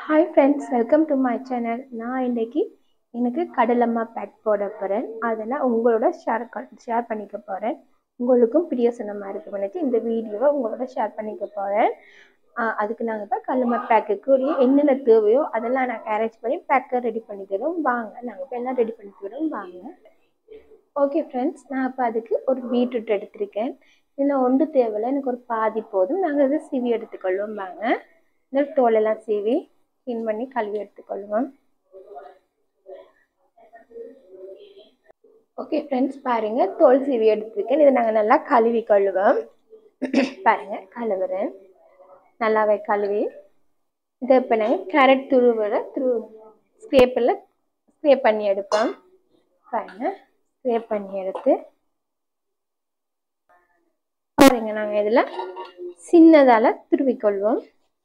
hi friends welcome to my channel நான் இன்னைக்கு எனக்கு கடலம்மா பேக் போட போகிறேன் அதெல்லாம் உங்களோட ஷேர் ஷேர் பண்ணிக்க போகிறேன் உங்களுக்கும் பிரியசனமாக இருக்கும் நினச்சி இந்த வீடியோவை உங்களோட ஷேர் பண்ணிக்க போகிறேன் அதுக்கு நாங்கள் இப்போ கடலம்மா பேக்குக்கு ஒரு என்னென்ன தேவையோ அதெல்லாம் நாங்கள் அரேஞ்ச் பண்ணி பேக்கை ரெடி பண்ணி தரோம் வாங்க நாங்கள் இப்போ எல்லாம் ரெடி பண்ணி தரோம் வாங்க ஓகே ஃப்ரெண்ட்ஸ் நான் இப்போ அதுக்கு ஒரு பீட்ரூட் எடுத்திருக்கேன் இதில் ஒன்று தேவையில்லை எனக்கு ஒரு பாதி போதும் நாங்கள் இதை சிவி எடுத்துக்கொள்வோம் வாங்க இந்த தோலெல்லாம் சீவி க்ளீன் பண்ணி கழுவி எடுத்துக்கொள்வோம் ஓகே ஃப்ரெண்ட்ஸ் பாருங்கள் தோல் சீவி எடுத்துருக்கேன் இதை நாங்கள் நல்லா கழுவி கொள்ளுவோம் பாருங்கள் கழுவுறேன் நல்லாவே கழுவி இதை இப்போ நாங்கள் கேரட் துருவலை துரு ஸ்க்ரேப்பில் ஸ்க்ரேப் பண்ணி எடுப்போம் பாருங்கள் ஸ்க்ரேப் பண்ணி எடுத்து பாருங்க நாங்கள் இதில் சின்னதால் துருவிக்கொள்வோம்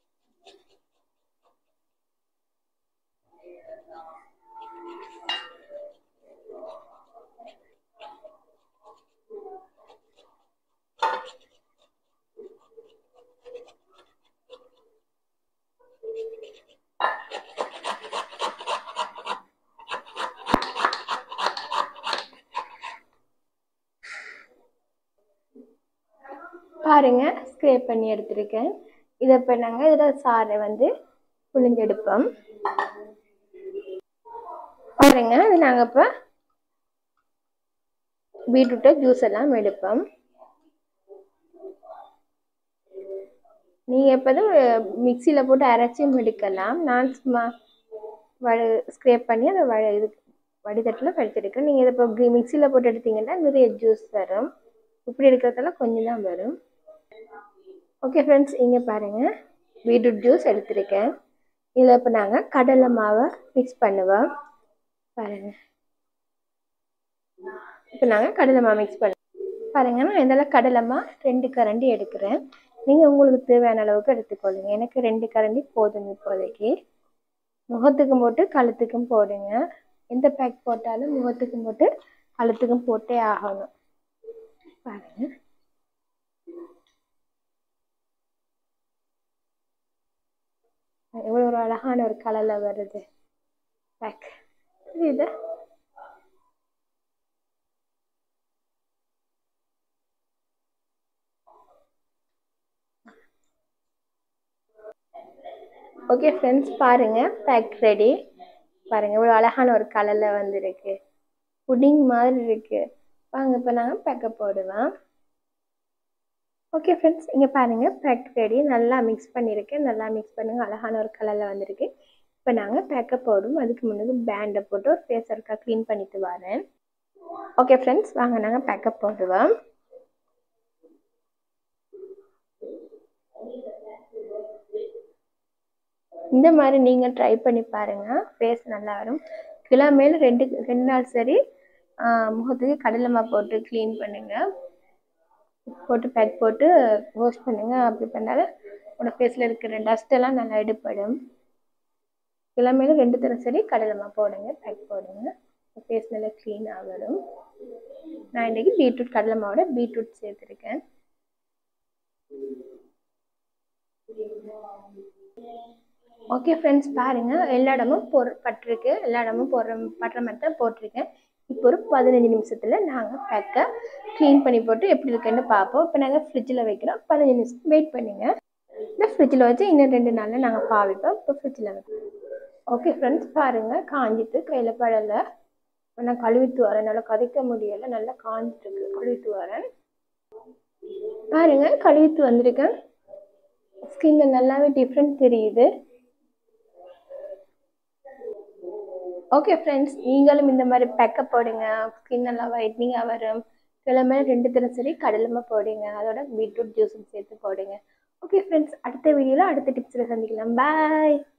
பாருங்க ஸ்க்ரேப் பண்ணி எடுத்திருக்கேன் இதை இப்போ நாங்கள் இதில் சாறை வந்து புழிஞ்செடுப்போம் பாருங்க இது நாங்கள் இப்போ பீட்ரூட்டை ஜூஸ் எல்லாம் எடுப்போம் நீங்கள் எப்போதும் மிக்சியில் போட்டு அரைச்சும் எடுக்கலாம் நான் சும்மா வடு ஸ்க்ரேப் பண்ணி அதை வ இது வடிதட்டில் வடிச்செடுக்கிறேன் நீங்கள் இதை இப்போ மிக்சியில் போட்டு எடுத்தீங்கன்னா நிறைய ஜூஸ் வரும் இப்படி எடுக்கிறதால கொஞ்சம் தான் வரும் ஓகே ஃப்ரெண்ட்ஸ் இங்கே பாருங்கள் பீட்ரூட் ஜூஸ் எடுத்திருக்கேன் இதில் இப்போ நாங்கள் கடலை மாவை மிக்ஸ் பண்ணுவோம் பாருங்கள் இப்போ நாங்கள் கடலை மாவு மிக்ஸ் பண்ண பாருங்கள் நான் இதெல்லாம் கடலை மா ரெண்டு கரண்டி எடுக்கிறேன் நீங்கள் உங்களுக்கு தேவையான அளவுக்கு எடுத்துக்கொள்ளுங்க எனக்கு ரெண்டு கரண்டி போதுங்க இப்போதைக்கு முகத்துக்கும் போட்டு கழுத்துக்கும் போடுங்க எந்த பேக் போட்டாலும் முகத்துக்கும் போட்டு கழுத்துக்கும் போட்டே ஆகணும் பாருங்க எவ்வளோ ஒரு அழகான ஒரு கலரில் வருது பேக் இது ஓகே ஃப்ரெண்ட்ஸ் பாருங்கள் பேக் ரெடி பாருங்கள் இவ்வளோ அழகான ஒரு கலரில் வந்துருக்கு புடிங் மாதிரி இருக்குது வாங்க இப்போ நாங்கள் பேக்கப் போடுவோம் ஓகே ஃப்ரெண்ட்ஸ் இங்கே பாருங்கள் பேக் ரெடி நல்லா மிக்ஸ் பண்ணியிருக்கேன் நல்லா மிக்ஸ் பண்ணுங்கள் அழகான ஒரு கலரில் வந்திருக்கு இப்போ நாங்கள் பேக்கப் போடுவோம் அதுக்கு முன்னாடி பேண்டை போட்டு ஒரு ஃபேஸ் இருக்கா க்ளீன் பண்ணிட்டு வரேன் ஓகே ஃப்ரெண்ட்ஸ் வாங்க நாங்கள் பேக்கப் போடுவோம் இந்த மாதிரி நீங்கள் ட்ரை பண்ணி பாருங்கள் ஃபேஸ் நல்லா வரும் கிலோமேல் ரெண்டு ரெண்டு நாள் சரி முகத்துக்கு கடலைமா போட்டு க்ளீன் பண்ணுங்கள் போட்டு பேக் போட்டு வாஷ் பண்ணுங்கள் அப்படி பண்ணாலும் உங்களோட ஃபேஸில் இருக்கிற டஸ்ட்டெல்லாம் நல்லா எடுப்படும் கிழமையில ரெண்டு தரம் சரி கடலைமா போடுங்க பேக் போடுங்க ஃபேஸ் நல்லா க்ளீனாக வரும் நான் இன்றைக்கி பீட்ரூட் கடலைமாவோட பீட்ரூட் சேர்த்துருக்கேன் ஓகே ஃப்ரெண்ட்ஸ் பாருங்கள் எல்லா இடமும் பொரு பட்டிருக்கு எல்லா இடமும் போடுற பட்டுற மாதிரி தான் போட்டிருக்கேன் இப்போ ஒரு பதினஞ்சு நிமிஷத்தில் நாங்கள் பேக்கை க்ளீன் பண்ணி போட்டு எப்படி இருக்குன்னு பார்ப்போம் இப்போ நாங்கள் ஃப்ரிட்ஜில் வைக்கிறோம் பதினஞ்சு நிமிஷம் வெயிட் பண்ணுங்க இந்த ஃப்ரிட்ஜில் வச்சு இன்னும் ரெண்டு நாளில் நாங்கள் பாவிப்போம் இப்போ ஃப்ரிட்ஜில் வைப்போம் ஓகே ஃப்ரெண்ட்ஸ் பாருங்கள் காஞ்சிட்டு கையில் படலை இப்போ நான் கழுவித்து வரேன் நல்லா கதைக்க முடியலை நல்லா காஞ்சிட்டு கழுவித்து வரேன் பாருங்கள் கழுவித்து வந்திருக்கேன் ஸ்கின்ல நல்லாவே டிஃப்ரெண்ட் தெரியுது ஓகே ஃப்ரெண்ட்ஸ் நீங்களும் இந்த மாதிரி பேக்கப் போடுங்க ஸ்கின் நல்லா ஒயிட்னிங்காக வரும் கிழமை ரெண்டு தினம் சரி கடலமாக போடுங்க அதோட பீட்ரூட் ஜூஸும் சேர்த்து போடுங்க ஓகே ஃப்ரெண்ட்ஸ் அடுத்த வீடியோவில் அடுத்த டிப்ஸில் சந்திக்கலாம் பாய்